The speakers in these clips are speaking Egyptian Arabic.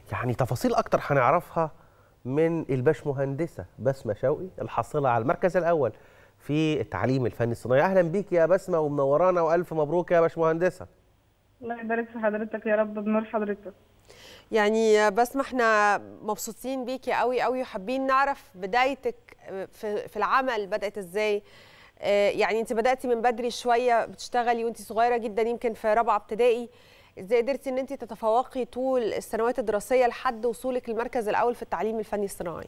يعني تفاصيل اكتر هنعرفها من الباش مهندسه بسمه شوقي الحاصله على المركز الاول في التعليم الفني الصناعي اهلا بيك يا بسمه ومنورانا والف مبروك يا باش مهندسه الله يبارك في حضرتك يا رب بنور حضرتك يعني بسمة احنا مبسوطين بيكي قوي قوي وحابين نعرف بدايتك في في العمل بدأت ازاي آه، يعني انت بدأتي من بدري شوية بتشتغلي وانت صغيرة جدا يمكن في رابعة ابتدائي ازاي قدرتي ان انت تتفوقي طول السنوات الدراسية لحد وصولك للمركز الأول في التعليم الفني الصناعي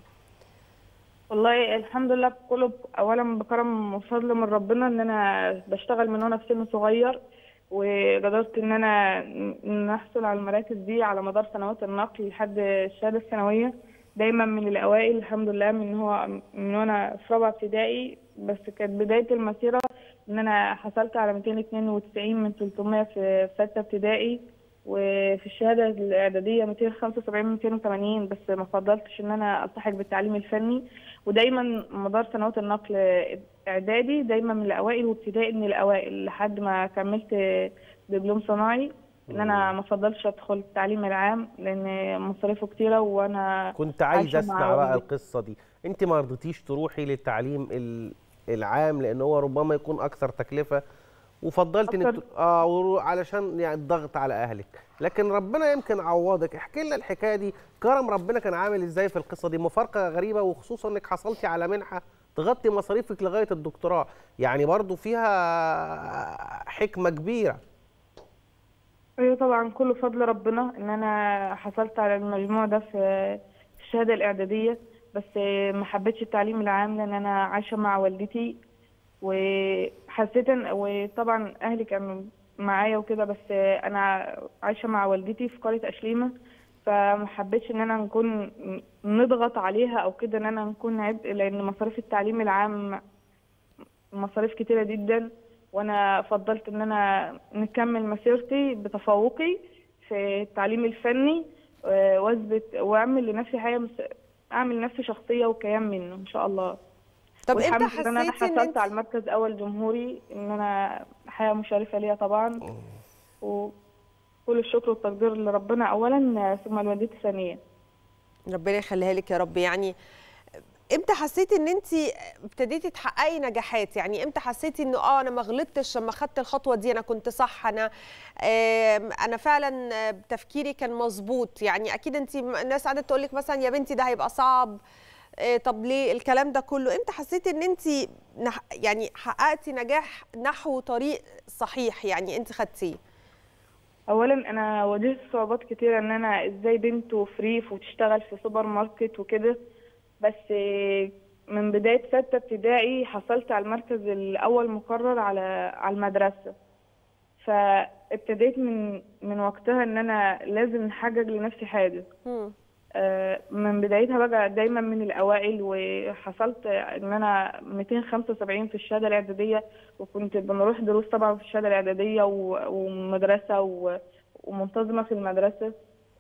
والله الحمد لله كله اولا بكرم وفضل من ربنا ان انا بشتغل من وانا في سن صغير وقدرت ان انا نحصل على المراكز دي على مدار سنوات النقل لحد الشهاده الثانويه دايما من الاوائل الحمد لله من هو من وانا في رابعه ابتدائي بس كانت بدايه المسيره ان انا حصلت على 292 من 300 في سته ابتدائي وفي الشهاده الاعداديه 275 من 280 بس ما فضلتش ان انا التحق بالتعليم الفني ودايما مدار سنوات النقل اعدادي دايما من الاوائل وابتدائي من الاوائل لحد ما كملت دبلوم صناعي ان انا ما فضلتش ادخل التعليم العام لان مصاريفه كتيره وانا كنت عايزه عايشة مع اسمع بقى والدي. القصه دي انت ما رضيتيش تروحي للتعليم ال- العام لان هو ربما يكون اكثر تكلفه وفضلت انك أكتر. ت- اه ورو- علشان يعني الضغط على اهلك لكن ربنا يمكن عوضك احكي لنا الحكايه دي كرم ربنا كان عامل ازاي في القصه دي مفارقه غريبه وخصوصا انك حصلتي على منحه تغطي مصاريفك لغايه الدكتوراه يعني برضو فيها حكمه كبيره ايوه طبعا كله فضل ربنا ان انا حصلت على المجموع ده في الشهاده الاعداديه بس ما حبيتش التعليم العام لان انا عايشه مع والدتي وحسيت ان وطبعا اهلي كانوا معايا وكده بس انا عايشه مع والدتي في قريه اشليمه فما حبيتش ان انا نكون نضغط عليها او كده ان انا نكون عبء لان مصاريف التعليم العام مصاريف كتيره جدا وانا فضلت ان انا نكمل مسيرتي بتفوقي في التعليم الفني آه، واثبت واعمل لنفسي حاجه مس- اعمل لنفسي شخصيه وكيان منه ان شاء الله طب امتى والحمد لله ان انا حسيتي ان حصلت انت على المركز اول جمهوري ان انا حياه مشرفه ليا طبعا وكل الشكر والتقدير لربنا اولا ثم لوالدتي ثانيا ربنا يخليها لك يا رب يعني امتى حسيتي ان انت ابتديتي تحققي نجاحات يعني امتى حسيتي انه اه انا ما غلطتش لما خدت الخطوه دي انا كنت صح انا آم، انا فعلا آه، تفكيري كان مظبوط يعني اكيد انت الناس قعدت تقول لك مثلا يا بنتي ده هيبقى صعب آه، طب ليه الكلام ده كله امتى حسيتي ان انت نح- يعني حققتي نجاح نحو طريق صحيح يعني انت خدتيه اولا انا واجهت صعوبات كتيره ان انا ازاي بنت وفي ريف وتشتغل في سوبر ماركت وكده بس من بدايه سته ابتدائي حصلت على المركز الاول مقرر على على المدرسه فابتديت من من وقتها ان انا لازم احقق لنفسي حاجه مم. آه، من بدايتها بقى دايما من الاوائل وحصلت ان انا 275 في الشهاده الاعداديه وكنت بنروح دروس طبعا في الشهاده الاعداديه و- ومدرسه و- ومنتظمه في المدرسه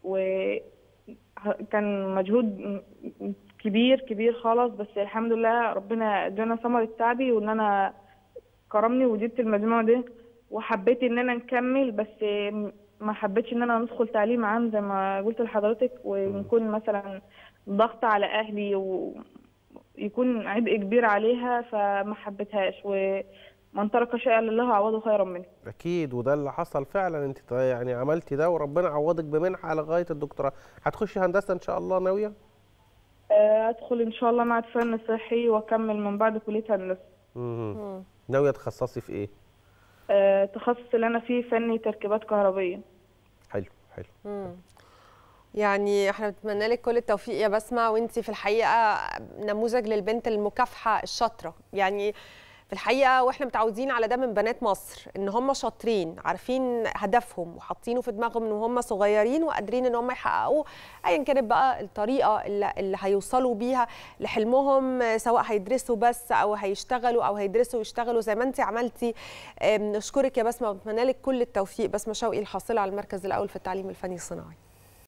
وكان مجهود م- م- كبير كبير خالص بس الحمد لله ربنا ادانا ثمرة تعبي وان انا كرمني وجبت المجموع ده وحبيت ان انا نكمل بس ما حبيتش ان انا ندخل تعليم عام زي ما قلت لحضرتك ونكون مثلا ضغط على اهلي ويكون عبء كبير عليها فما حبيتهاش ومن ترك شيئا لله عوضه خيرا منه اكيد وده اللي حصل فعلا انت ط- يعني عملتي ده وربنا عوضك بمنحه لغايه الدكتوراه هتخشي هندسه ان شاء الله ناويه آه، ادخل ان شاء الله معهد فن صحي واكمل من بعد كليه هندسه مهم. مم. ناويه تخصصي في ايه آه، التخصص اللي انا فيه فني تركيبات كهربيه حلو حلو مم. يعني احنا بنتمنى لك كل التوفيق يا بسمه وانت في الحقيقه نموذج للبنت المكافحه الشاطره يعني في الحقيقه واحنا متعودين على ده من بنات مصر ان هم شاطرين عارفين هدفهم وحاطينه في دماغهم ان هم صغيرين وقادرين ان هم يحققوه ايا كانت بقى الطريقه اللي, اللي هيوصلوا بيها لحلمهم سواء هيدرسوا بس او هيشتغلوا او هيدرسوا ويشتغلوا زي ما انت عملتي أم، نشكرك يا بسمه وبتمنى لك كل التوفيق بسمه شوقي الحاصله على المركز الاول في التعليم الفني الصناعي